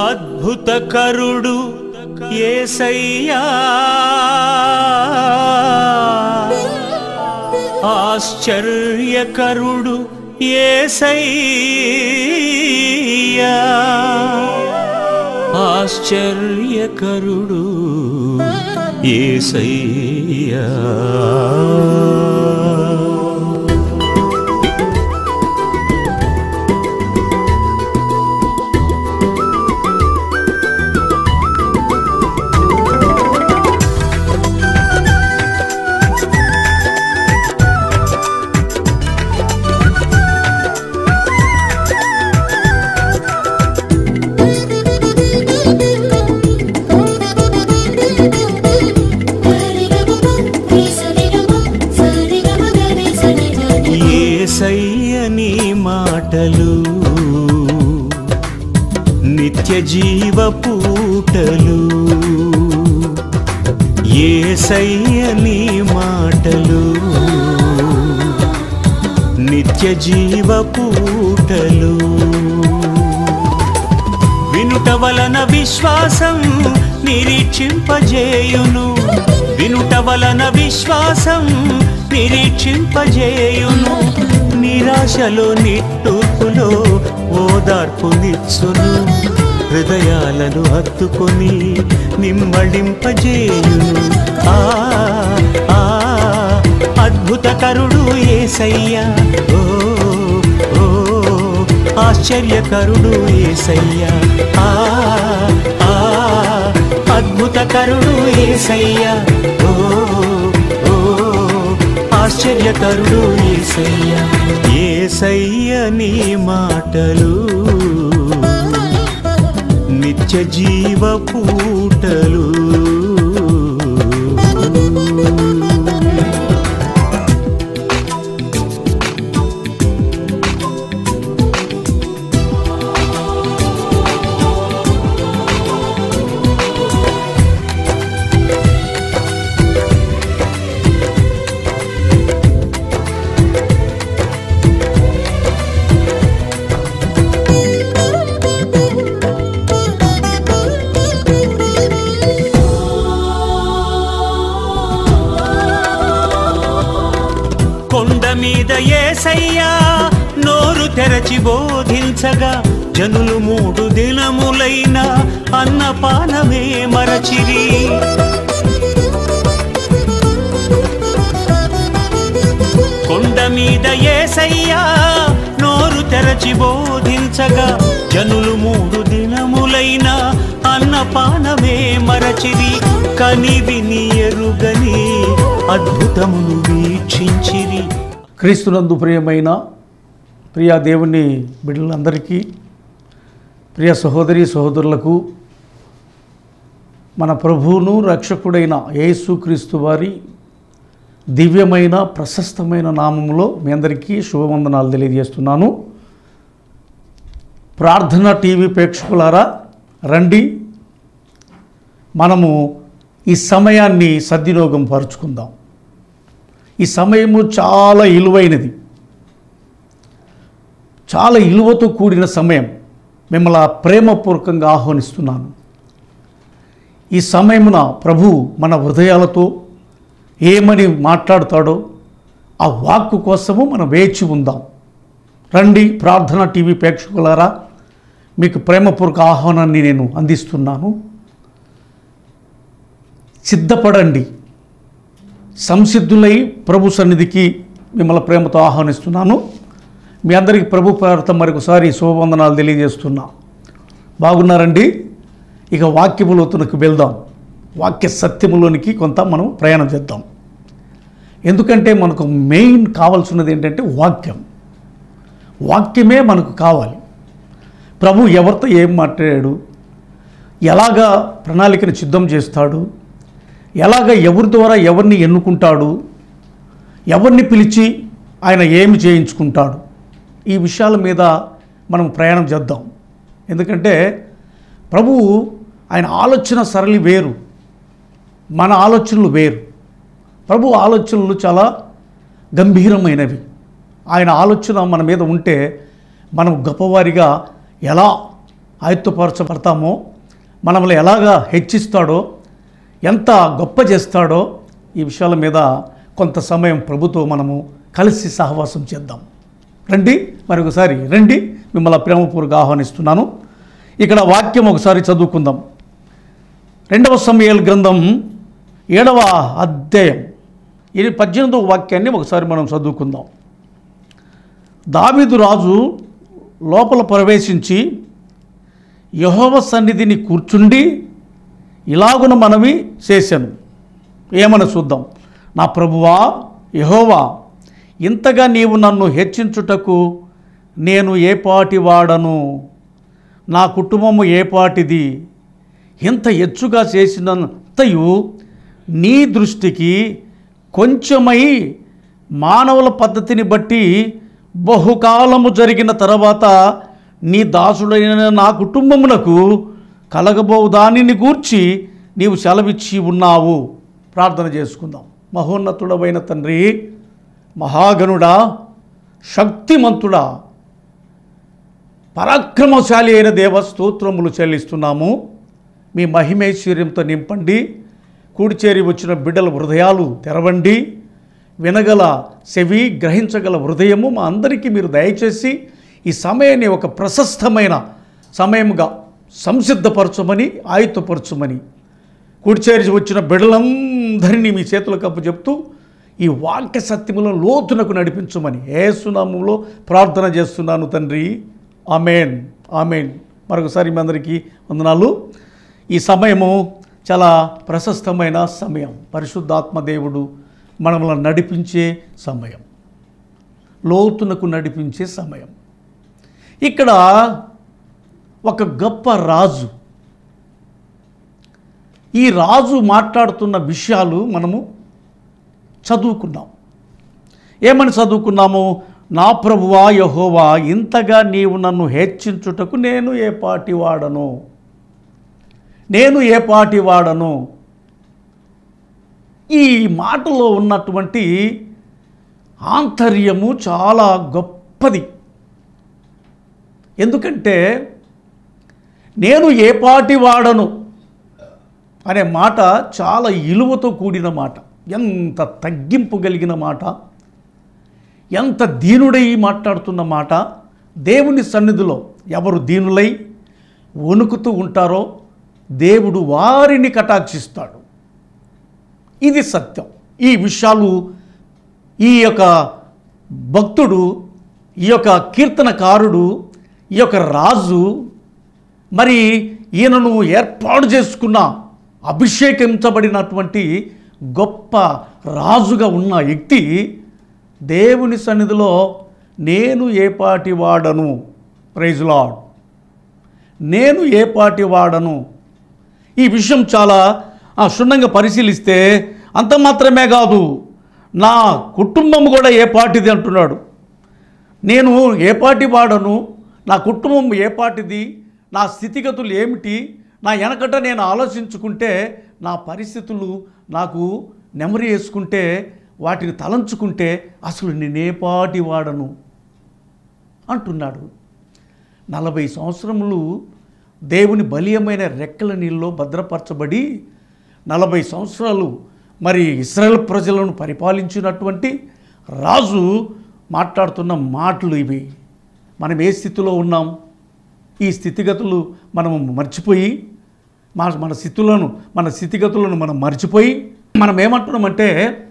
అద్భుతకరుడు ఏసయ్యా ఆశ్చర్యకరుడు ఏసయ్యా ఆశ్చర్యకరుడు ఏసయ్యా ఏసయ్య నీ మాటలు నిత్య జీవ పూటలు ఏసయ్య నీ మాటలు నిత్య జీవ పూటలు వినుట వలన విశ్వాసం నిరీక్షింపజేయును వినుట వలన విశ్వాసం నిరీక్షింపజేయును నిరాశలో నిట్టూర్పులో ఓదార్పునిచ్చును హృదయాలను హత్తుకొని నిమ్మడింపజేయును ఆ ఆ అద్భుతకరుడు ఏసయ్యా ఓ ఓ ఆశ్చర్యకరుడు ఏసయ్యా ఆ ఆ అద్భుతకరుడు ఏసయ్యా ఓ ఓ ఆశ్చర్యకరుడు ఏసయ్యా ఏసయ్య నీ మాటలు నిత్య జీవ పూటలు కొండ మీద ఏసయ్యా నోరు తెరచి బోధించగా జనులు మూడు దినములైన అన్నపానమే మరచిరి కొండ మీద ఏసయ్యా నోరు తెరచి బోధించగా జనులు మూడు దినములైన అన్నపానమే మరచిరి కని విని ఎరుగని అద్భుతమును వీక్షించిరి క్రీస్తునందు ప్రియమైన ప్రియ దేవుని బిడ్డలందరికీ ప్రియ సహోదరి సహోదరులకు మన ప్రభువును రక్షకుడైన యేసుక్రీస్తు వారి దివ్యమైన ప్రశస్తమైన నామములో మీ అందరికీ శుభవందనాలు తెలియజేస్తున్నాను ప్రార్థన టీవీ ప్రేక్షకులారా రండి మనము ఈ సమయాన్ని సద్వినియోగం పరుచుకుందాం ఈ సమయము చాలా ఇలువైనది చాలా ఇలువతో కూడిన సమయం మిమ్మల్ని ప్రేమపూర్వకంగా ఆహ్వానిస్తున్నాను ఈ సమయమున ప్రభు మన హృదయాలతో ఏమని మాట్లాడుతాడో ఆ వాక్కు కోసము మనం వేచి ఉందాం రండి ప్రార్థన టీవీ ప్రేక్షకులారా మీకు ప్రేమపూర్వక ఆహ్వానాన్ని నేను అందిస్తున్నాను సిద్ధపడండి సంసిద్ధులై ప్రభు సన్నిధికి మిమ్మల్ని ప్రేమతో ఆహ్వానిస్తున్నాను మీ అందరికీ ప్రభు పేరుతో మరొకసారి శుభవందనాలు తెలియజేస్తున్నా బాగున్నారండి ఇక వాక్యములోతునకు వెళ్దాం వాక్య సత్యములోనికి కొంత మనం ప్రయాణం చేద్దాం ఎందుకంటే మనకు మెయిన్ కావాల్సినది ఏంటంటే వాక్యం వాక్యమే మనకు కావాలి ప్రభు ఎవరితో ఏం మాట్లాడాడు ఎలాగా ప్రణాళికను సిద్ధం చేస్తాడు ఎలాగ ఎవరి ద్వారా ఎవరిని ఎన్నుకుంటాడు ఎవరిని పిలిచి ఆయన ఏమి చేయించుకుంటాడు ఈ విషయాల మీద మనం ప్రయాణం చేద్దాం ఎందుకంటే ప్రభువు ఆయన ఆలోచన సరళి వేరు మన ఆలోచనలు వేరు ప్రభు ఆలోచనలు చాలా గంభీరమైనవి ఆయన ఆలోచన మన మీద ఉంటే మనం గొప్పవారిగా ఎలా ఆయుత్తపరచబడతామో మనల్ని ఎలాగా హెచ్చిస్తాడో ఎంత గొప్ప చేస్తాడో ఈ విషయాల మీద కొంత సమయం ప్రభుతో మనము కలిసి సహవాసం చేద్దాం రండి మరొకసారి రండి మిమ్మల్ని ప్రేమపూర్వక ఆహ్వానిస్తున్నాను ఇక్కడ వాక్యం ఒకసారి చదువుకుందాం రెండవ సమయాల గ్రంథం ఏడవ అధ్యాయం ఇది పద్దెనిమిదవ వాక్యాన్ని ఒకసారి మనం చదువుకుందాం దావీదు రాజు లోపల ప్రవేశించి యహోవ సన్నిధిని కూర్చుండి ఇలాగున మనవి చేశాను ఏమని చూద్దాం నా ప్రభువా యహోవా ఇంతగా నీవు నన్ను హెచ్చించుటకు నేను ఏ పాటి వాడను నా కుటుంబము ఏ పాటిది ఇంత ఎచ్చుగా చేసినంతయు నీ దృష్టికి కొంచెమై మానవుల పద్ధతిని బట్టి బహుకాలము జరిగిన తర్వాత నీ దాసుడైన నా కుటుంబమునకు కలగబోవు దానిని గూర్చి నీవు సెలవిచ్చి ఉన్నావు ప్రార్థన చేసుకుందాం మహోన్నతుడమైన తండ్రి మహాగణుడా శక్తిమంతుడా పరాక్రమశాలి అయిన దేవ స్తోత్రములు చెల్లిస్తున్నాము మీ మహిమేశ్వర్యంతో నింపండి కూడిచేరి వచ్చిన బిడ్డల హృదయాలు తెరవండి వినగల చెవి గ్రహించగల హృదయము మా అందరికీ మీరు దయచేసి ఈ సమయాన్ని ఒక ప్రశస్తమైన సమయముగా సంసిద్ధపరచమని ఆయుత్తపరచమని కూడిచేరి వచ్చిన బిడ్డలందరినీ మీ చేతుల కప్పు చెప్తూ ఈ వాక్య సత్యములో లోతునకు నడిపించమని ఏసునామంలో ప్రార్థన చేస్తున్నాను తండ్రి ఆమెన్ ఆమెన్ మరొకసారి మీ అందరికీ వందనాలు ఈ సమయము చాలా ప్రశస్తమైన సమయం పరిశుద్ధాత్మ దేవుడు మనల్ని నడిపించే సమయం లోతునకు నడిపించే సమయం ఇక్కడ ఒక గొప్ప రాజు ఈ రాజు మాట్లాడుతున్న విషయాలు మనము చదువుకున్నాం ఏమని చదువుకున్నాము నా ప్రభువా యహోవా ఇంతగా నీవు నన్ను హెచ్చించుటకు నేను ఏ పాటి వాడను నేను ఏ పాటి వాడను ఈ మాటలో ఉన్నటువంటి ఆంతర్యము చాలా గొప్పది ఎందుకంటే నేను ఏ పాటి వాడను అనే మాట చాలా ఇలువతో కూడిన మాట ఎంత తగ్గింపు కలిగిన మాట ఎంత దీనుడై మాట్లాడుతున్న మాట దేవుని సన్నిధిలో ఎవరు దీనులై వణుకుతూ ఉంటారో దేవుడు వారిని కటాక్షిస్తాడు ఇది సత్యం ఈ విషయాలు ఈ యొక్క భక్తుడు ఈ యొక్క కీర్తనకారుడు ఈ యొక్క రాజు మరి ఈయనను ఏర్పాటు చేసుకున్న అభిషేకించబడినటువంటి గొప్ప రాజుగా ఉన్న వ్యక్తి దేవుని సన్నిధిలో నేను ఏ పాటి వాడను ప్రైజ్ లాడ్ నేను ఏ పాటి వాడను ఈ విషయం చాలా ఆ, క్షుణ్ణంగా పరిశీలిస్తే అంత మాత్రమే కాదు నా కుటుంబం కూడా ఏ పాటిది అంటున్నాడు నేను ఏ పాటి వాడను నా కుటుంబం ఏ పాటిది నా స్థితిగతులు ఏమిటి నా వెనకట నేను ఆలోచించుకుంటే నా పరిస్థితులు నాకు నెమరి వేసుకుంటే వాటిని తలంచుకుంటే అసలు నేనే పాటి వాడను అంటున్నాడు నలభై సంవత్సరములు దేవుని బలీయమైన రెక్కల నీళ్ళలో భద్రపరచబడి నలభై సంవత్సరాలు మరి ఇస్రాయల్ ప్రజలను పరిపాలించినటువంటి రాజు మాట్లాడుతున్న మాటలు ఇవి మనం ఏ స్థితిలో ఉన్నాం ఈ స్థితిగతులు మనము మర్చిపోయి మన మన స్థితులను మన స్థితిగతులను మనం మర్చిపోయి మనం ఏమంటున్నామంటే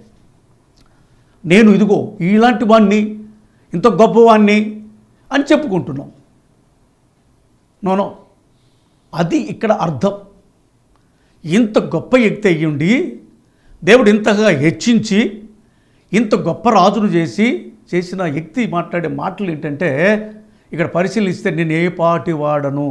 నేను ఇదిగో ఇలాంటి వాణ్ణి ఇంత గొప్పవాణ్ణి అని చెప్పుకుంటున్నాం నోనో అది ఇక్కడ అర్థం ఇంత గొప్ప వ్యక్తి అయ్యుండి దేవుడు ఇంతగా హెచ్చించి ఇంత గొప్ప రాజును చేసి చేసిన వ్యక్తి మాట్లాడే మాటలు ఏంటంటే ఇక్కడ పరిశీలిస్తే నేను ఏ పాటి వాడను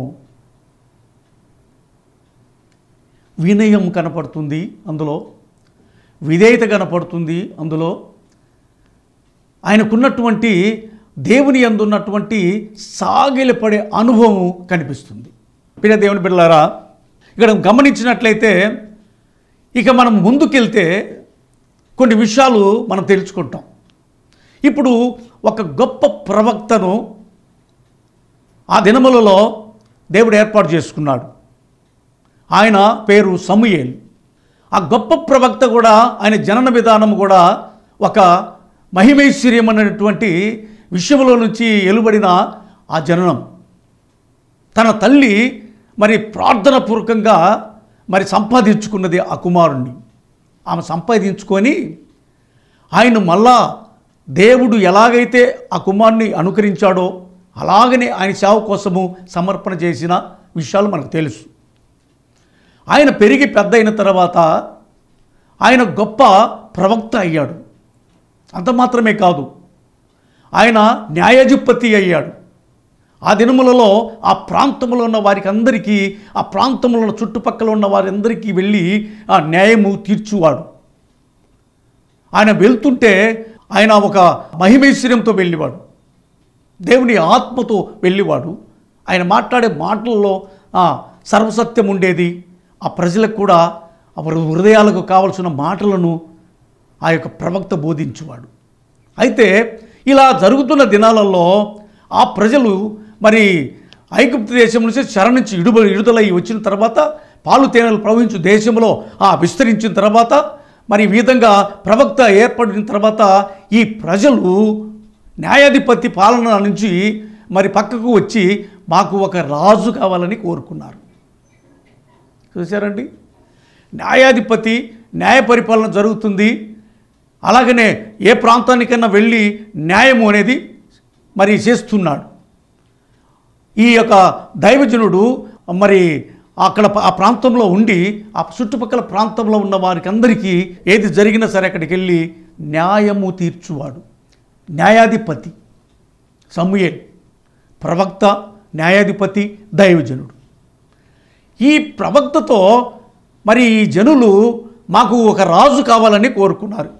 వినయం కనపడుతుంది అందులో విధేయత కనపడుతుంది అందులో ఆయనకున్నటువంటి దేవుని అందున్నటువంటి సాగిలపడే అనుభవం కనిపిస్తుంది ప్రియ దేవుని బిడ్డలారా ఇక్కడ గమనించినట్లయితే ఇక మనం ముందుకెళ్తే కొన్ని విషయాలు మనం తెలుసుకుంటాం ఇప్పుడు ఒక గొప్ప ప్రవక్తను ఆ దినములలో దేవుడు ఏర్పాటు చేసుకున్నాడు ఆయన పేరు సమూయేల్ ఆ గొప్ప ప్రవక్త కూడా ఆయన జనన విధానం కూడా ఒక మహిమైశ్వర్యం అనేటువంటి విషయంలో నుంచి ఎలుబడిన ఆ జననం తన తల్లి మరి ప్రార్థన పూర్వకంగా మరి సంపాదించుకున్నది ఆ కుమారుణ్ణి ఆమె సంపాదించుకొని ఆయన మళ్ళా దేవుడు ఎలాగైతే ఆ కుమారుని అనుకరించాడో అలాగనే ఆయన సేవ కోసము సమర్పణ చేసిన విషయాలు మనకు తెలుసు ఆయన పెరిగి పెద్ద అయిన తర్వాత ఆయన గొప్ప ప్రవక్త అయ్యాడు అంత మాత్రమే కాదు ఆయన న్యాయాధిపతి అయ్యాడు ఆ దినములలో ఆ ప్రాంతంలో ఉన్న వారికి అందరికీ ఆ ప్రాంతంలో ఉన్న చుట్టుపక్కల ఉన్న వారందరికీ వెళ్ళి ఆ న్యాయము తీర్చువాడు ఆయన వెళ్తుంటే ఆయన ఒక మహిమైశ్వర్యంతో వెళ్ళేవాడు దేవుని ఆత్మతో వెళ్ళేవాడు ఆయన మాట్లాడే మాటల్లో ఆ, సర్వసత్యం ఉండేది ఆ ప్రజలకు కూడా వారి హృదయాలకు కావలసిన మాటలను ఆ యొక్క ప్రవక్త బోధించేవాడు అయితే ఇలా జరుగుతున్న దినాలలో ఆ ప్రజలు మరి ఐగుప్తు దేశం నుంచి శరణించి ఇడుబ విడుదలై వచ్చిన తర్వాత పాలు తేనెలు ప్రవహించు దేశంలో ఆ విస్తరించిన తర్వాత మరి ఈ విధంగా ప్రవక్త ఏర్పడిన తర్వాత ఈ ప్రజలు న్యాయాధిపతి పాలన నుంచి మరి పక్కకు వచ్చి మాకు ఒక రాజు కావాలని కోరుకున్నారు చూసారండి న్యాయాధిపతి న్యాయ పరిపాలన జరుగుతుంది అలాగనే ఏ ప్రాంతానికైనా వెళ్ళి న్యాయము అనేది మరి చేస్తున్నాడు ఈ యొక్క దైవజనుడు మరి అక్కడ ఆ ప్రాంతంలో ఉండి ఆ చుట్టుపక్కల ప్రాంతంలో ఉన్న వారికి అందరికీ ఏది జరిగినా సరే అక్కడికి వెళ్ళి న్యాయము తీర్చువాడు న్యాయాధిపతి సమూయేల్ ప్రవక్త న్యాయాధిపతి దైవజనుడు ఈ ప్రవక్తతో మరి ఈ జనులు మాకు ఒక రాజు కావాలని కోరుకున్నారు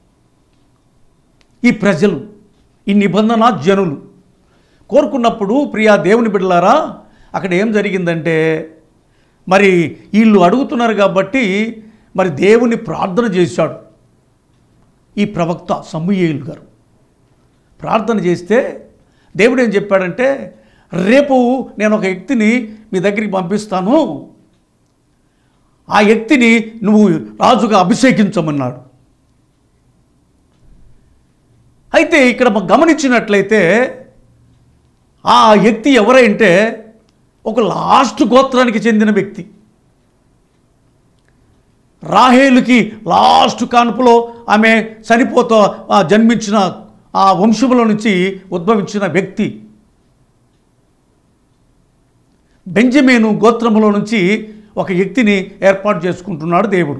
ఈ ప్రజలు ఈ నిబంధన జనులు కోరుకున్నప్పుడు ప్రియా దేవుని బిడ్డలారా అక్కడ ఏం జరిగిందంటే మరి వీళ్ళు అడుగుతున్నారు కాబట్టి మరి దేవుని ప్రార్థన చేశాడు ఈ ప్రవక్త సమూయేలు గారు ప్రార్థన చేస్తే దేవుడు ఏం చెప్పాడంటే రేపు నేను ఒక వ్యక్తిని మీ దగ్గరికి పంపిస్తాను ఆ వ్యక్తిని నువ్వు రాజుగా అభిషేకించమన్నాడు అయితే ఇక్కడ మనం గమనించినట్లయితే ఆ వ్యక్తి ఎవరంటే ఒక లాస్ట్ గోత్రానికి చెందిన వ్యక్తి రాహేలుకి లాస్ట్ కానుపులో ఆమె చనిపోతూ ఆ జన్మించిన ఆ వంశంలో నుంచి ఉద్భవించిన వ్యక్తి బెంజమీను గోత్రములో నుంచి ఒక వ్యక్తిని ఏర్పాటు చేసుకుంటున్నాడు దేవుడు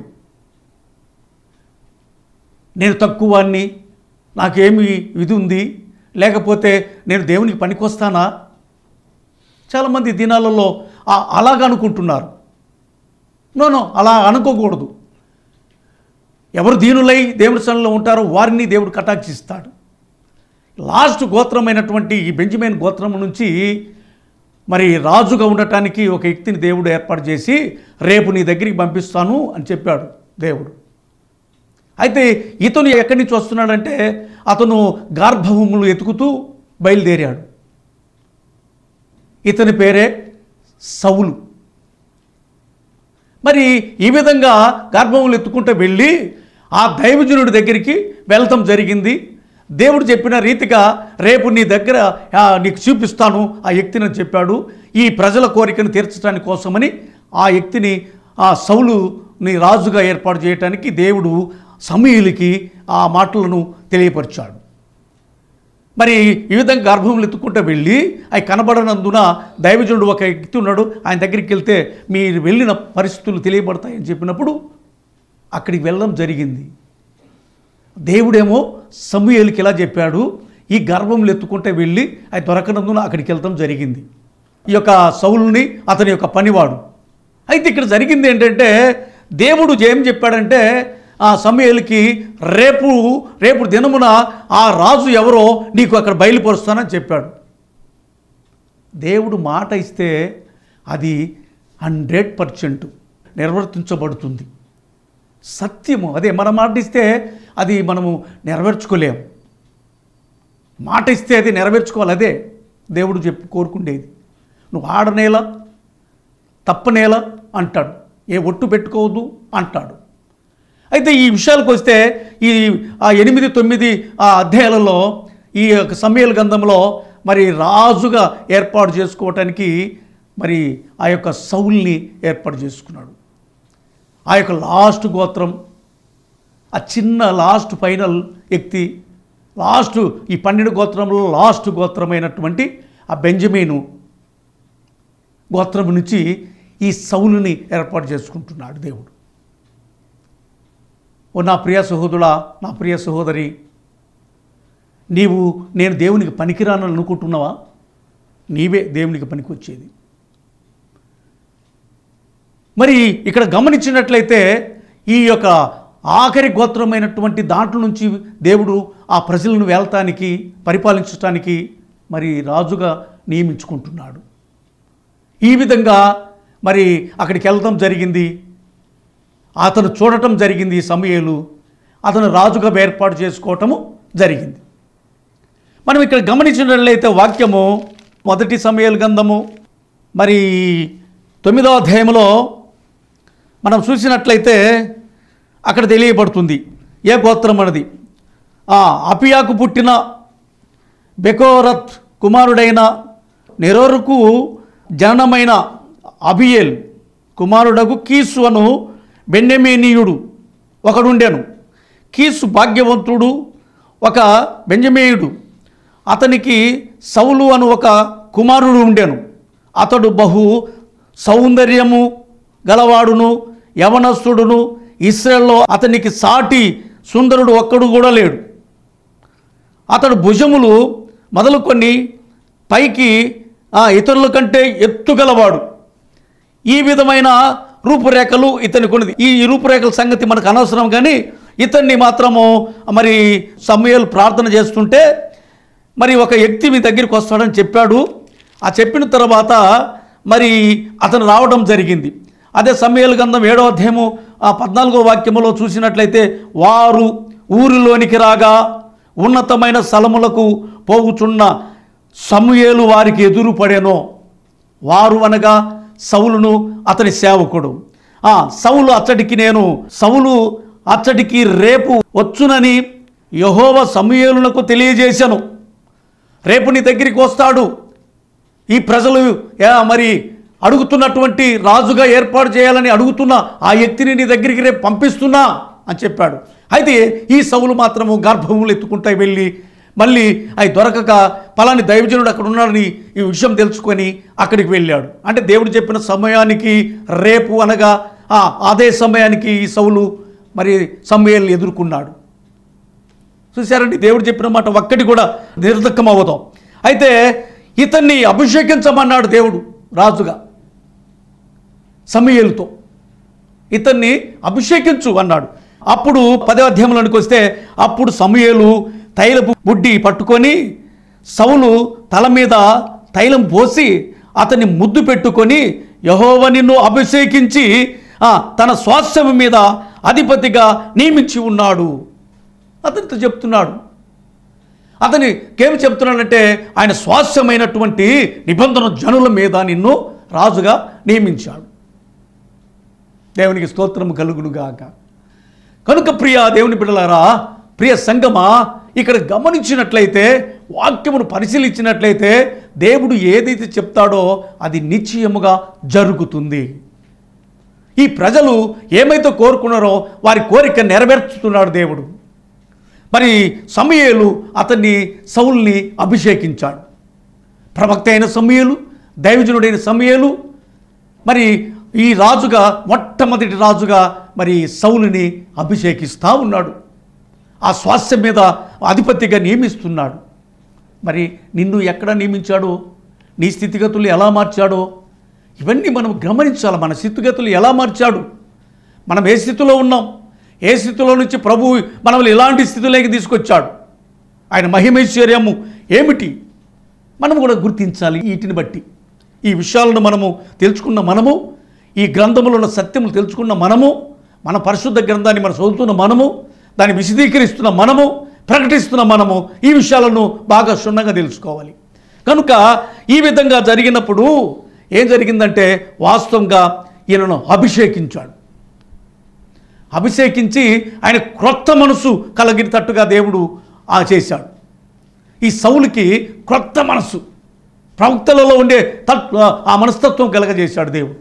నేను తక్కువాన్ని నాకేమి ఇది ఉంది లేకపోతే నేను దేవునికి పనికొస్తానా చాలామంది దినాలలో ఆ- అలాగ అనుకుంటున్నారు నో నో అలా అనుకోకూడదు ఎవరు దీనులై దేవుడి సన్నిలో ఉంటారో వారిని దేవుడు కటాక్షిస్తాడు లాస్ట్ గోత్రమైనటువంటి ఈ బెంజమైన్ గోత్రం నుంచి మరి రాజుగా ఉండటానికి ఒక వ్యక్తిని దేవుడు ఏర్పాటు చేసి రేపు నీ దగ్గరికి పంపిస్తాను అని చెప్పాడు దేవుడు అయితే ఇతను ఎక్కడి నుంచి వస్తున్నాడంటే అతను గార్భవములు ఎతుకుతూ బయలుదేరాడు ఇతని పేరే సౌలు మరి ఈ విధంగా గర్భములు ఎత్తుకుంటూ వెళ్ళి ఆ దైవజనుడి దగ్గరికి వెళ్తాం జరిగింది దేవుడు చెప్పిన రీతిగా రేపు నీ దగ్గర ఆ, నీకు చూపిస్తాను ఆ వ్యక్తిని అని చెప్పాడు ఈ ప్రజల కోరికను తీర్చడానికి కోసమని ఆ వ్యక్తిని ఆ సౌలుని రాజుగా ఏర్పాటు చేయటానికి దేవుడు సమీయులకి ఆ మాటలను తెలియపరిచాడు మరి ఈ విధంగా గర్భములు ఎత్తుకుంటూ వెళ్ళి అవి కనబడనందున దైవజనుడు ఒక వ్యక్తి ఉన్నాడు ఆయన దగ్గరికి వెళ్తే మీరు వెళ్ళిన పరిస్థితులు తెలియబడతాయని చెప్పినప్పుడు అక్కడికి వెళ్ళడం జరిగింది దేవుడేమో సమూయేలుకి ఇలా చెప్పాడు ఈ గర్భములు ఎత్తుకుంటే వెళ్ళి అది దొరకనందున అక్కడికి వెళ్తాం జరిగింది ఈ యొక్క సౌలుని అతని యొక్క పనివాడు అయితే ఇక్కడ జరిగింది ఏంటంటే దేవుడు ఏం చెప్పాడంటే ఆ సమయాలకి రేపు రేపు దినమున ఆ రాజు ఎవరో నీకు అక్కడ బయలుపరుస్తానని చెప్పాడు దేవుడు మాట ఇస్తే అది హండ్రెడ్ పర్సెంట్ నిర్వర్తించబడుతుంది సత్యము అదే మన మాట ఇస్తే అది మనము నెరవేర్చుకోలేము మాట ఇస్తే అది నెరవేర్చుకోవాలి అదే దేవుడు చెప్పి కోరుకుండేది నువ్వు ఆడనేలా తప్పనేలా అంటాడు ఏ ఒట్టు పెట్టుకోవద్దు అంటాడు అయితే ఈ విషయాలకు వస్తే ఈ ఆ ఎనిమిది తొమ్మిది ఆ అధ్యాయాలలో ఈ యొక్క సమయల గంధంలో మరి రాజుగా ఏర్పాటు చేసుకోవటానికి మరి ఆ యొక్క సౌల్ని ఏర్పాటు చేసుకున్నాడు ఆ యొక్క లాస్ట్ గోత్రం ఆ చిన్న లాస్ట్ ఫైనల్ వ్యక్తి లాస్ట్ ఈ పన్నెండు గోత్రంలో లాస్ట్ గోత్రమైనటువంటి ఆ బెంజమీను గోత్రం నుంచి ఈ సౌలుని ఏర్పాటు చేసుకుంటున్నాడు దేవుడు ఓ నా ప్రియ సహోదరుడా నా ప్రియ సహోదరి నీవు నేను దేవునికి పనికిరానని అనుకుంటున్నావా నీవే దేవునికి పనికి వచ్చేది మరి ఇక్కడ గమనించినట్లయితే ఈ యొక్క ఆఖరి గోత్రమైనటువంటి దాంట్లో నుంచి దేవుడు ఆ ప్రజలను వేలటానికి పరిపాలించటానికి మరి రాజుగా నియమించుకుంటున్నాడు ఈ విధంగా మరి అక్కడికి వెళ్ళటం జరిగింది అతను చూడటం జరిగింది ఈ సమయలు అతను రాజుగా ఏర్పాటు చేసుకోవటము జరిగింది మనం ఇక్కడ గమనించినట్లయితే వాక్యము మొదటి సమయాల గంధము మరి తొమ్మిదవ అధ్యాయంలో మనం చూసినట్లయితే అక్కడ తెలియబడుతుంది ఏ గోత్రం అన్నది ఆ అపియాకు పుట్టిన బెకోరత్ కుమారుడైన నెరోరుకు జననమైన అబియేల్ కుమారుడకు కీసు అను బెంజమేనీయుడు ఒకడుండెను కీసు భాగ్యవంతుడు ఒక బెంజమేయుడు అతనికి సౌలు అను ఒక కుమారుడు ఉండెను అతడు బహు సౌందర్యము గలవాడును యవనస్తుడును ఇస్రాయల్లో అతనికి సాటి సుందరుడు ఒక్కడు కూడా లేడు అతడు భుజములు మొదలుకొని పైకి ఆ, ఇతరుల కంటే ఎత్తుగలవాడు ఈ విధమైన రూపురేఖలు ఇతనికి ఉన్నది ఈ రూపురేఖల సంగతి మనకు అనవసరం కానీ ఇతన్ని మాత్రము మరి సమయాలు ప్రార్థన చేస్తుంటే మరి ఒక వ్యక్తి మీ దగ్గరికి వస్తాడని చెప్పాడు ఆ చెప్పిన తర్వాత మరి అతను రావడం జరిగింది అదే సమయాల గంధం ఏడో అధ్యాయము ఆ పద్నాలుగో వాక్యములో చూసినట్లయితే వారు ఊరిలోనికి రాగా ఉన్నతమైన స్థలములకు పోవుచున్న సమూయేలు వారికి ఎదురు పడెనో వారు అనగా సౌలును అతని సేవకుడు ఆ సౌలు అచ్చడికి నేను సౌలు అచ్చడికి రేపు వచ్చునని యహోవ సమూయేలునకు తెలియజేశాను రేపు నీ దగ్గరికి వస్తాడు ఈ ప్రజలు ఏ, మరి అడుగుతున్నటువంటి రాజుగా ఏర్పాటు చేయాలని అడుగుతున్న ఆ వ్యక్తిని నీ దగ్గరికి రేపు పంపిస్తున్నా అని చెప్పాడు అయితే ఈ సౌలు మాత్రము గర్భములు ఎత్తుకుంటాయి వెళ్ళి మళ్ళీ అవి దొరకక పలాని దైవజనుడు అక్కడ ఉన్నాడని ఈ విషయం తెలుసుకొని అక్కడికి వెళ్ళాడు అంటే దేవుడు చెప్పిన సమయానికి రేపు అనగా ఆ, అదే సమయానికి ఈ సౌలు మరి సమయాన్ని ఎదుర్కొన్నాడు చూశారండి దేవుడు చెప్పిన మాట ఒక్కటి కూడా నిర్ధకం అవ్వదాం అయితే ఇతన్ని అభిషేకించమన్నాడు దేవుడు రాజుగా సమయలతో ఇతన్ని అభిషేకించు అన్నాడు అప్పుడు పదో అధ్యాయంలోనికి వస్తే అప్పుడు సమయలు తైలపు బుడ్డి పట్టుకొని సౌలు తల మీద తైలం పోసి అతన్ని ముద్దు పెట్టుకొని యహోవ నిన్ను అభిషేకించి ఆ, తన స్వాస్థ్యం మీద అధిపతిగా నియమించి ఉన్నాడు అతనితో చెప్తున్నాడు అతని ఏమి చెప్తున్నాడంటే ఆయన స్వాస్థ్యమైనటువంటి నిబంధన జనుల మీద నిన్ను రాజుగా నియమించాడు దేవునికి స్తోత్రము కలుగునుగాక కనుక ప్రియ దేవుని బిడ్డలారా ప్రియ సంగమా ఇక్కడ గమనించినట్లయితే వాక్యమును పరిశీలించినట్లయితే దేవుడు ఏదైతే చెప్తాడో అది నిశ్చయముగా జరుగుతుంది ఈ ప్రజలు ఏమైతే కోరుకున్నారో వారి కోరిక నెరవేర్చుతున్నాడు దేవుడు మరి సమయేలు అతన్ని సౌల్ని అభిషేకించాడు ప్రవక్త అయిన సమయలు దైవజనుడైన సమయలు మరి ఈ రాజుగా మొట్టమొదటి రాజుగా మరి సౌలుని అభిషేకిస్తూ ఉన్నాడు ఆ స్వాస్థ్యం మీద అధిపతిగా నియమిస్తున్నాడు మరి నిన్ను ఎక్కడ నియమించాడో నీ స్థితిగతులు ఎలా మార్చాడో ఇవన్నీ మనం గమనించాలి మన స్థితిగతులు ఎలా మార్చాడు మనం ఏ స్థితిలో ఉన్నాం ఏ స్థితిలో నుంచి ప్రభు మనల్ని ఇలాంటి స్థితిలోకి తీసుకొచ్చాడు ఆయన మహిమైశ్వర్యము ఏమిటి మనం కూడా గుర్తించాలి వీటిని బట్టి ఈ విషయాలను మనము తెలుసుకున్న మనము ఈ గ్రంథములో ఉన్న సత్యములు తెలుసుకున్న మనము మన పరిశుద్ధ గ్రంథాన్ని మనం చదువుతున్న మనము దాన్ని విశదీకరిస్తున్న మనము ప్రకటిస్తున్న మనము ఈ విషయాలను బాగా క్షుణ్ణంగా తెలుసుకోవాలి కనుక ఈ విధంగా జరిగినప్పుడు ఏం జరిగిందంటే వాస్తవంగా ఈయనను అభిషేకించాడు అభిషేకించి ఆయన క్రొత్త మనసు కలిగినట్టుగా దేవుడు ఆ చేశాడు ఈ సౌలుకి క్రొత్త మనసు ప్రవక్తలలో ఉండే తత్ ఆ మనస్తత్వం కలగజేశాడు దేవుడు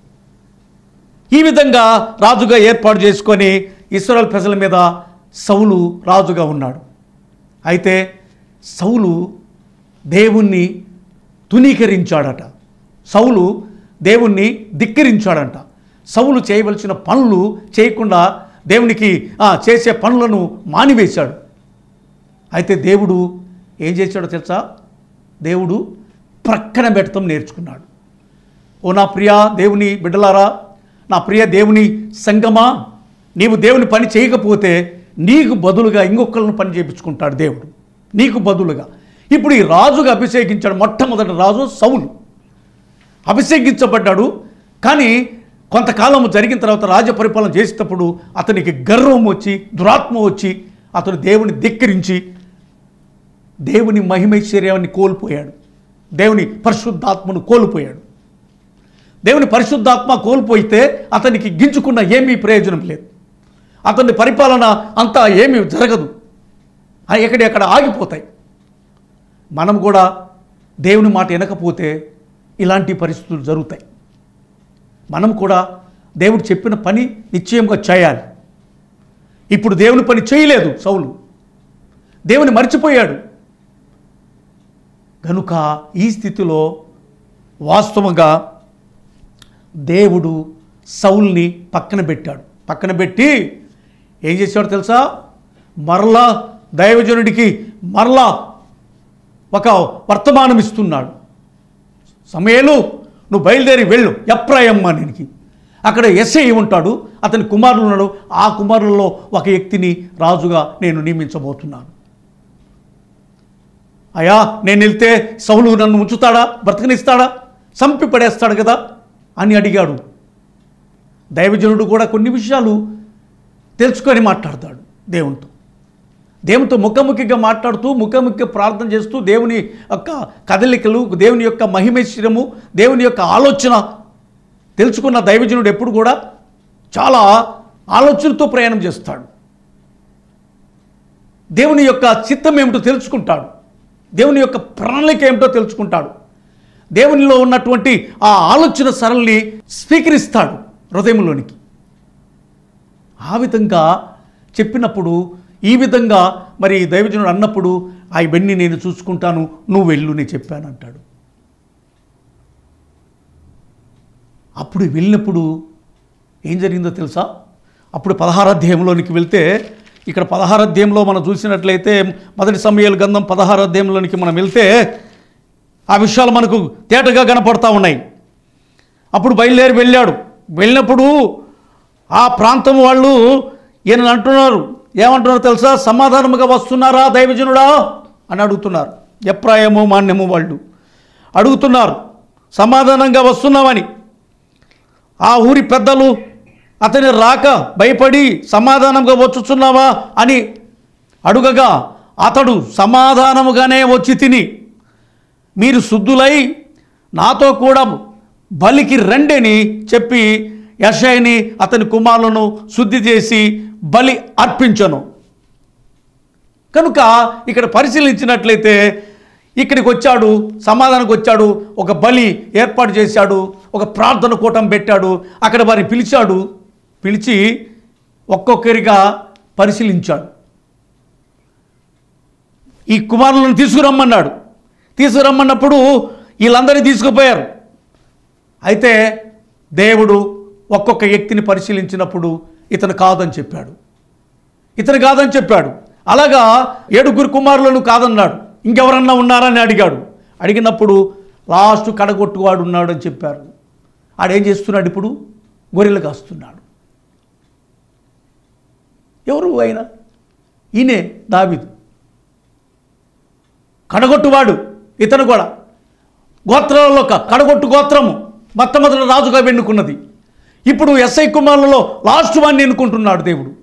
ఈ విధంగా రాజుగా ఏర్పాటు చేసుకొని ఇస్రాయల్ ప్రజల మీద సౌలు రాజుగా ఉన్నాడు అయితే సౌలు దేవుణ్ణి తునీకరించాడట సౌలు దేవుణ్ణి ధిక్కరించాడంట సౌలు చేయవలసిన పనులు చేయకుండా దేవునికి ఆ, చేసే పనులను మానివేశాడు అయితే దేవుడు ఏం చేశాడో తెలుసా దేవుడు ప్రక్కన పెట్టడం నేర్చుకున్నాడు ఓ నా ప్రియ దేవుని బిడ్డలారా నా ప్రియ దేవుని సంగమా నీవు దేవుని పని చేయకపోతే నీకు బదులుగా ఇంకొకళ్ళను పని చేయించుకుంటాడు దేవుడు నీకు బదులుగా ఇప్పుడు ఈ రాజుగా అభిషేకించాడు మొట్టమొదటి రాజు సౌలు అభిషేకించబడ్డాడు కానీ కొంతకాలం జరిగిన తర్వాత రాజ పరిపాలన చేసేటప్పుడు అతనికి గర్వం వచ్చి దురాత్మ వచ్చి అతను దేవుని ధిక్కరించి దేవుని మహిమైశ్వర్యాన్ని కోల్పోయాడు దేవుని పరిశుద్ధాత్మను కోల్పోయాడు దేవుని పరిశుద్ధాత్మ కోల్పోయితే అతనికి గింజుకున్న ఏమీ ప్రయోజనం లేదు అతని పరిపాలన అంతా ఏమీ జరగదు ఆ ఎక్కడెక్కడ ఆగిపోతాయి మనం కూడా దేవుని మాట వినకపోతే ఇలాంటి పరిస్థితులు జరుగుతాయి మనం కూడా దేవుడు చెప్పిన పని నిశ్చయంగా చేయాలి ఇప్పుడు దేవుని పని చేయలేదు సౌలు దేవుని మర్చిపోయాడు కనుక ఈ స్థితిలో వాస్తవంగా దేవుడు సౌల్ని పక్కన పెట్టాడు పక్కన పెట్టి ఏం చేశాడో తెలుసా మరలా దైవజనుడికి మరలా ఒక వర్తమానం ఇస్తున్నాడు సమయలు నువ్వు బయలుదేరి వెళ్ళు ఎప్రాయమ్మానికి అక్కడ ఎస్ఐ ఉంటాడు అతని కుమారులు ఉన్నాడు ఆ కుమారులలో ఒక వ్యక్తిని రాజుగా నేను నియమించబోతున్నాను అయ్యా నేను వెళ్తే సౌలు నన్ను ఉంచుతాడా బ్రతకనిస్తాడా చంపి పడేస్తాడు కదా అని అడిగాడు దైవజనుడు కూడా కొన్ని విషయాలు తెలుసుకొని మాట్లాడతాడు దేవునితో దేవునితో ముఖాముఖిగా మాట్లాడుతూ ముఖాముఖిగా ప్రార్థన చేస్తూ దేవుని యొక్క కదలికలు దేవుని యొక్క మహిమేశ్వరము దేవుని యొక్క ఆలోచన తెలుసుకున్న దైవజనుడు ఎప్పుడు కూడా చాలా ఆలోచనతో ప్రయాణం చేస్తాడు దేవుని యొక్క చిత్తం ఏమిటో తెలుసుకుంటాడు దేవుని యొక్క ప్రణాళిక ఏమిటో తెలుసుకుంటాడు దేవునిలో ఉన్నటువంటి ఆ ఆలోచన సరళిని స్వీకరిస్తాడు హృదయంలోనికి ఆ విధంగా చెప్పినప్పుడు ఈ విధంగా మరి దైవజనుడు అన్నప్పుడు ఆ ఇవన్నీ నేను చూసుకుంటాను నువ్వు వెళ్ళు నేను చెప్పాను అంటాడు అప్పుడు వెళ్ళినప్పుడు ఏం జరిగిందో తెలుసా అప్పుడు పదహార అధ్యాయంలోనికి వెళ్తే ఇక్కడ పదహార అధ్యాయంలో మనం చూసినట్లయితే మొదటి సమయాల గంధం పదహార అధ్యాయంలోనికి మనం వెళ్తే ఆ విషయాలు మనకు తేటగా కనపడతా ఉన్నాయి అప్పుడు బయలుదేరి వెళ్ళాడు వెళ్ళినప్పుడు ఆ ప్రాంతం వాళ్ళు ఈయన అంటున్నారు ఏమంటున్నారు తెలుసా సమాధానముగా వస్తున్నారా దైవజనుడా అని అడుగుతున్నారు ఎప్రాయము మాన్యము వాళ్ళు అడుగుతున్నారు సమాధానంగా వస్తున్నామని ఆ ఊరి పెద్దలు అతని రాక భయపడి సమాధానంగా వచ్చుచున్నావా అని అడుగగా అతడు సమాధానముగానే వచ్చి తిని మీరు శుద్ధులై నాతో కూడా బలికి రండని చెప్పి యషయని అతని కుమారులను శుద్ధి చేసి బలి అర్పించను కనుక ఇక్కడ పరిశీలించినట్లయితే ఇక్కడికి వచ్చాడు సమాధానానికి వచ్చాడు ఒక బలి ఏర్పాటు చేశాడు ఒక ప్రార్థన కూటం పెట్టాడు అక్కడ వారిని పిలిచాడు పిలిచి ఒక్కొక్కరిగా పరిశీలించాడు ఈ కుమారులను తీసుకురమ్మన్నాడు తీసుకురమ్మన్నప్పుడు వీళ్ళందరినీ తీసుకుపోయారు అయితే దేవుడు ఒక్కొక్క వ్యక్తిని పరిశీలించినప్పుడు ఇతను కాదని చెప్పాడు ఇతను కాదని చెప్పాడు అలాగా ఏడుగురు కుమారులను కాదన్నాడు ఇంకెవరన్నా ఉన్నారని అడిగాడు అడిగినప్పుడు లాస్ట్ కడగొట్టువాడు ఉన్నాడు అని చెప్పారు ఆడేం చేస్తున్నాడు ఇప్పుడు గొర్రెలు కాస్తున్నాడు ఎవరు ఆయన ఈయనే దావిదు కడగొట్టువాడు ఇతను కూడా గోత్రాలలో ఒక కడగొట్టు గోత్రము మొట్టమొదటి రాజుగా వెన్నుకున్నది ఇప్పుడు ఎస్ఐ కుమారులలో లాస్ట్ వాడిని ఎన్నుకుంటున్నాడు దేవుడు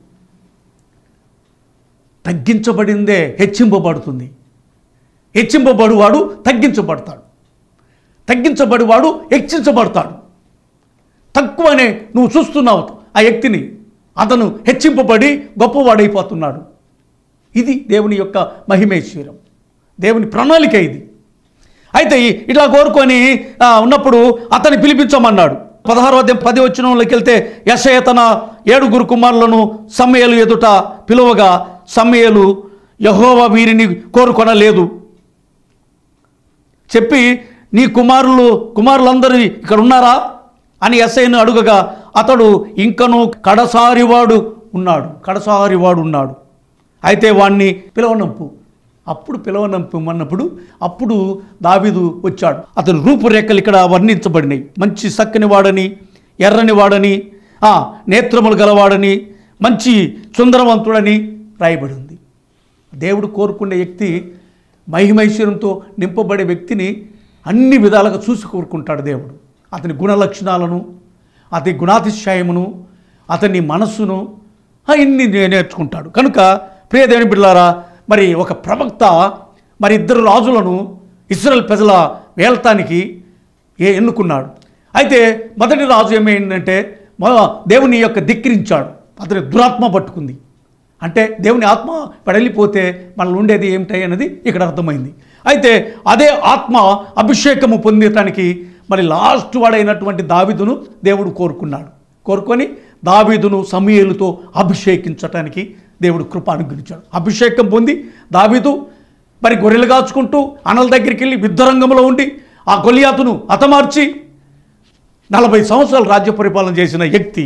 తగ్గించబడిందే హెచ్చింపబడుతుంది హెచ్చింపబడువాడు తగ్గించబడతాడు తగ్గించబడివాడు హెచ్చించబడతాడు తక్కువనే నువ్వు చూస్తున్నావు ఆ వ్యక్తిని అతను హెచ్చింపబడి గొప్పవాడైపోతున్నాడు ఇది దేవుని యొక్క మహిమేశ్వరం దేవుని ప్రణాళిక ఇది అయితే ఈ- ఇట్లా కోరుకొని ఆ, ఉన్నప్పుడు అతన్ని పిలిపించమన్నాడు పదహారో అధ్యాయం పది వచ్చినంలోకి వెళ్తే యశయ తన ఏడుగురు కుమారులను సమ్మయ్యలు ఎదుట పిలువగా సమ్మయ్యలు యహోవా వీరిని కోరుకొనలేదు చెప్పి నీ కుమారులు కుమారులందరూ ఇక్కడ ఉన్నారా అని ఎస్ఐను అడుగగా అతడు ఇంకను కడసారివాడు ఉన్నాడు కడసారివాడు ఉన్నాడు అయితే వాణ్ణి పిలవనంపు అప్పుడు పిలవనంపమన్నప్పుడు అప్పుడు దావీదు వచ్చాడు అతని రూపురేఖలు ఇక్కడ వర్ణించబడినాయి మంచి సక్కని వాడని ఎర్రని వాడని ఆ, నేత్రములు గలవాడని మంచి సుందరవంతుడని రాయబడి ఉంది దేవుడు కోరుకునే వ్యక్తి మహిమైశ్వర్యంతో నింపబడే వ్యక్తిని అన్ని విధాలుగా చూసి కోరుకుంటాడు దేవుడు అతని గుణ లక్షణాలను అతని గుణాతిశయమును అతని మనస్సును అన్ని నేర్చుకుంటాడు కనుక ప్రియ దేవుని బిడ్డలారా మరి ఒక ప్రవక్త మరి ఇద్దరు రాజులను ఇస్రాయల్ ప్రజల వేల్తానికి ఏ ఎన్నుకున్నాడు అయితే మొదటి రాజు ఏమైందంటే మొ- దేవుని యొక్క ధిక్కరించాడు అతని దురాత్మ పట్టుకుంది అంటే దేవుని ఆత్మ పడలిపోతే మనలో ఉండేది ఏమిటాయి అనేది ఇక్కడ అర్థమైంది అయితే అదే ఆత్మ అభిషేకము పొందటానికి మరి లాస్ట్ వాడైనటువంటి దావీదును దేవుడు కోరుకున్నాడు కోరుకొని దావీదును సమీయులతో అభిషేకించటానికి దేవుడు కృప అనుగ్రహించాడు అభిషేకం పొంది దావీదు మరి గొర్రెలు కాచుకుంటూ అనల దగ్గరికి వెళ్ళి యుద్ధరంగంలో ఉండి ఆ గొలియాతును హతమార్చి నలభై సంవత్సరాలు రాజ్య పరిపాలన చేసిన వ్యక్తి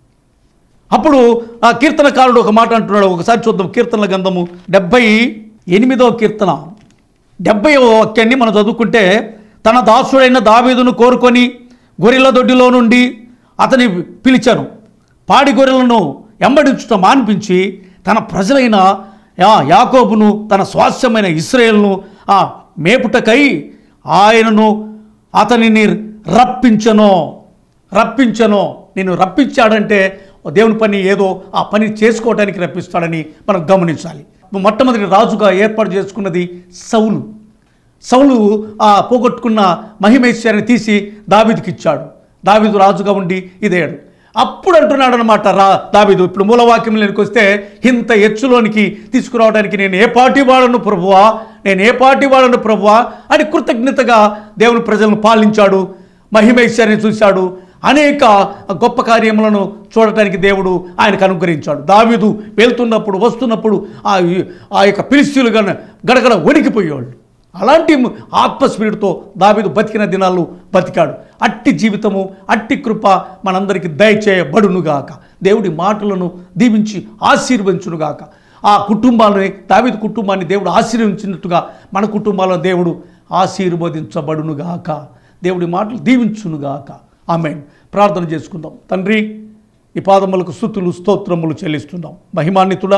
అప్పుడు ఆ కీర్తనకారుడు ఒక మాట అంటున్నాడు ఒకసారి చూద్దాం కీర్తనల గంధము డెబ్బై ఎనిమిదో కీర్తన డెబ్బై వాక్యాన్ని మనం చదువుకుంటే తన దాసుడైన దావీదును కోరుకొని గొర్రెల దొడ్డిలో నుండి అతని పిలిచాను పాడి గొర్రెలను ఎంబడించుట మాన్పించి తన ప్రజలైన యా- యాకోబును తన స్వాస్యమైన ఇస్రాయేల్ను ఆ మేపుటకై ఆయనను అతనిని రప్పించను రప్పించను నేను రప్పించాడంటే దేవుని పని ఏదో ఆ పని చేసుకోవడానికి రప్పిస్తాడని మనం గమనించాలి మొట్టమొదటి రాజుగా ఏర్పాటు చేసుకున్నది సౌలు సౌలు ఆ పోగొట్టుకున్న మహిమేశ్వరిని తీసి దావీదుకి ఇచ్చాడు దావీదు రాజుగా ఉండి ఇదేడు అప్పుడు అంటున్నాడు అనమాట రా దావీదు ఇప్పుడు మూలవాక్యంలోనికి వస్తే ఇంత ఎచ్చులోనికి తీసుకురావడానికి నేను ఏ పార్టీ వాడను ప్రభువా నేను ఏ పార్టీ వాడను ప్రభువా అని కృతజ్ఞతగా దేవుని ప్రజలను పాలించాడు మహిమేశ్వరిని చూశాడు అనేక గొప్ప కార్యములను చూడటానికి దేవుడు ఆయనకు అనుగ్రహించాడు దావీదు వెళ్తున్నప్పుడు వస్తున్నప్పుడు ఆ ఆ యొక్క పిలిస్తీలు గన గడగడ వణికిపోయేవాళ్ళు అలాంటి ఆత్మస్పిరిట్తో దావీదు బతికిన దినాలు బతికాడు అట్టి జీవితము అట్టి కృప మనందరికీ దయచేయబడునుగాక దేవుడి మాటలను దీవించి ఆశీర్వదించునుగాక ఆ కుటుంబాన్ని దావీదు కుటుంబాన్ని దేవుడు ఆశీర్వదించినట్టుగా మన కుటుంబాలను దేవుడు ఆశీర్వదించబడునుగాక దేవుడి మాటలు దీవించునుగాక ఆమె ప్రార్థన చేసుకుందాం తండ్రి ఈ పాదములకు స్థుతులు స్తోత్రములు చెల్లిస్తున్నాం మహిమాన్వితుడా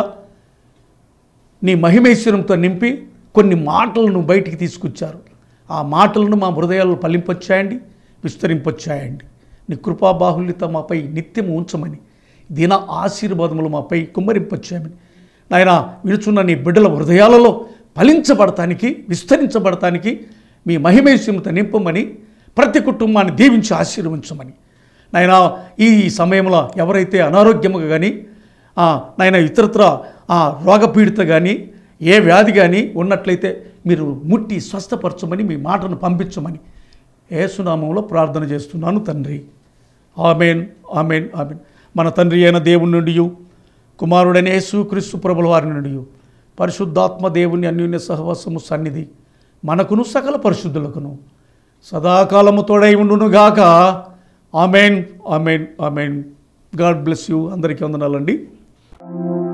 నీ మహిమేశ్వరంతో నింపి కొన్ని మాటలను బయటికి తీసుకొచ్చారు ఆ మాటలను మా హృదయాల్లో ఫలింపొచ్చాయండి విస్తరింపొచ్చాయండి నీ కృపాబాహుల్యత మాపై నిత్యము ఉంచమని దిన ఆశీర్వాదములు మాపై కుమ్మరింపొచ్చాయమని నాయన వినుచున్న నీ బిడ్డల హృదయాలలో ఫలించబడటానికి విస్తరించబడటానికి మీ మహిమేశ్వరంతో నింపమని ప్రతి కుటుంబాన్ని దీవించి ఆశీర్వించమని నాయన ఈ సమయంలో ఎవరైతే అనారోగ్యముగా కానీ నాయన ఇతరత్ర ఆ, రోగపీడిత కానీ ఏ వ్యాధి కానీ ఉన్నట్లయితే మీరు ముట్టి స్వస్థపరచమని మీ మాటను పంపించమని ఏసునామంలో ప్రార్థన చేస్తున్నాను తండ్రి ఆమెన్ ఆమెన్ ఆమెన్ మన తండ్రి అయిన దేవుని నుండి కుమారుడైన యేసు క్రీస్తు ప్రభుల వారి నుండి పరిశుద్ధాత్మ దేవుని అన్యోన్య సహవాసము సన్నిధి మనకును సకల పరిశుద్ధులకును సదాకాలము తోడై ఉండునుగాక amen amen amen god bless you అందరికీ వందనాలండి